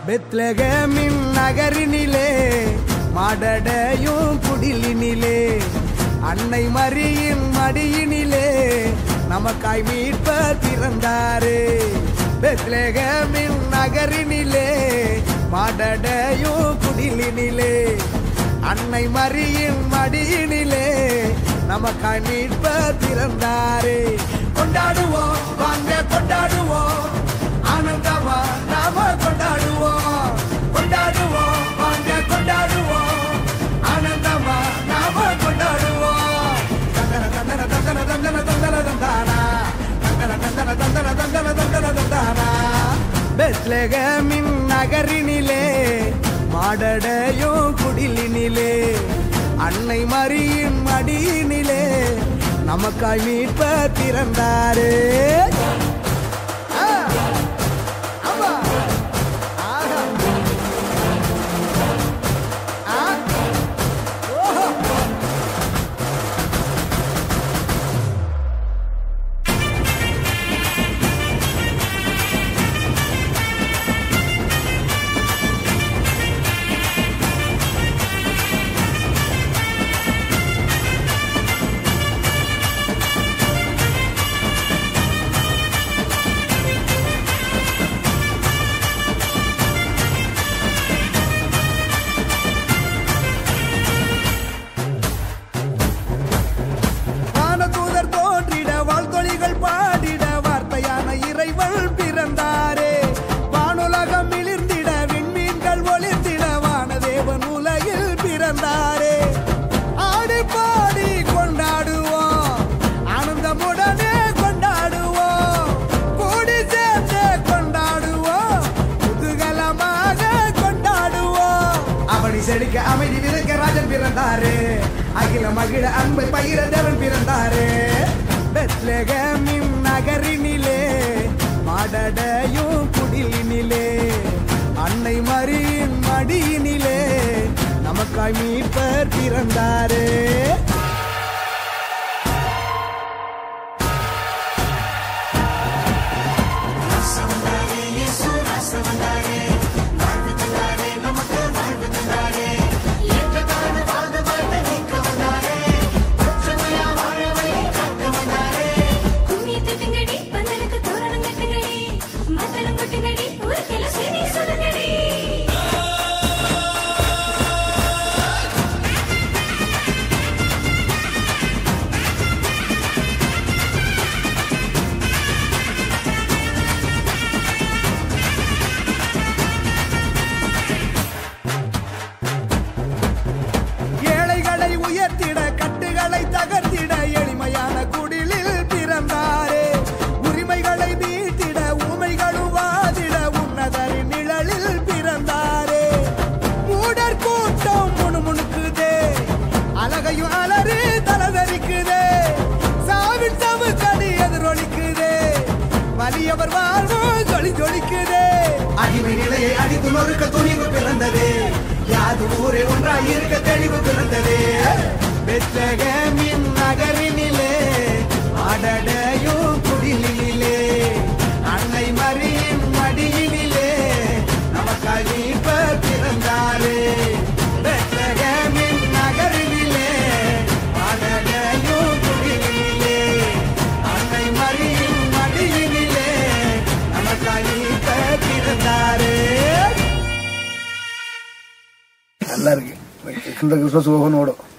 பெத்லகமின் நகரினிலே மாடடையும் குடிலினிலே அன்னை மரியின் மடியினிலே நமக்காய் மீட்பர் பிறந்தாரே பெத்லகமின் நகரினிலே மாடடையும் குடிலினிலே அன்னை மரியின் மடியினிலே நமக்காய் மீட்பர் பிறந்தாரே கொண்டாடுவோம் வாங்க கொண்டாடுவோம் ஆனந்தமா நாம கொண்டாடுவோம் கொண்டாடுவோம் வாங்க கொண்டாடுவோம் ஆனந்தமா நாம கொண்டாடுவோம் தந்தன தந்தன தந்தன தந்தன தந்தன தந்தானா தந்தன தந்தன தந்தன தந்தன தந்தன தந்தானா பெத்லகமின் நகரினிலே மாடடையும் குடிலினிலே அன்னை மரியின் மடியினிலே நமக்காய் மீட்பர் பிறந்தாரே ஆ, ஆமா. ஆஹா. ஆ, ஓஹோ. வானதூதர் தோன்றிட வாழ்த்தொழிகள் பாடிட வார்த்தையான இறைவன் பிறந்தாரே வானுலகம் மிளிர்ந்திட விண்மீன்கள் ஒளிர்ந்திட வானதேவன் உலகில் பிறந்தாரே ஆடி பாடி கொண்டாடுவோம் ஆனந்தமுடனே கொண்டாடுவோம் கூடி சேர்ந்து கொண்டாடுவோம் குதூகலமாக கொண்டாடுவோம் அவனை செழிக்க அமைதி விதைக்க ராஜன் பிறந்தாரே அகில மகிழ அன்பை பகிர தேவன் பிறந்தாரே பெத்லகமின் நகரினிலே மாடடையும் குடிலினிலே அன்னை மரியின் மடியினிலே நமக்காய் மீட்பர் பிறந்தாரே கும்மி தட்டுங்கடி பந்தலுக்கு தோரணம் கட்டுங்கடி மத்தளம் கொட்டுங்கடி ஊருக்கெல்லாம் செய்தி சொல்லுங்கடி ஏழைகளை உயர்த்திட கட்டுகளை தகர்த்திட எளிமையான குடிலில் பிறந்தாரே உரிமைகளை மீட்டிட ஊமைகளும் வாதிட உன்னதரின் நிழலில் பிறந்தாரே மூடர் கூட்டம் முணுமுணுக்குதே அழகையும் அலறி தலதரிக்குதே சாவின் சவுக்கடி எதிரொலிக்குதே வலியவர் வாழ்வோ ஜொலி ஜொலிக்குதே அடிமை நிலையை அடித்து நொறுக்க துணிவு பிறந்ததே யாது ஊரே ஒன்றாய் இருக்க தெளிவு பிறந்ததே பெத்லகமின் நகரினிலே அடடையும் குடிலிலே அன்னை மரியின் மடியினிலே நமக்காய் மீட்பர் பிறந்தாரே பெத்லகமின் நகரினிலே அடடையும் குடிலிலே அன்னை மரியின் மடியினிலே நமக்காய் மீட்பர் பிறந்தாரே நல்லா இருக்கு இந்த கிறிஸ்மஸ் ஓகன் ஓடும்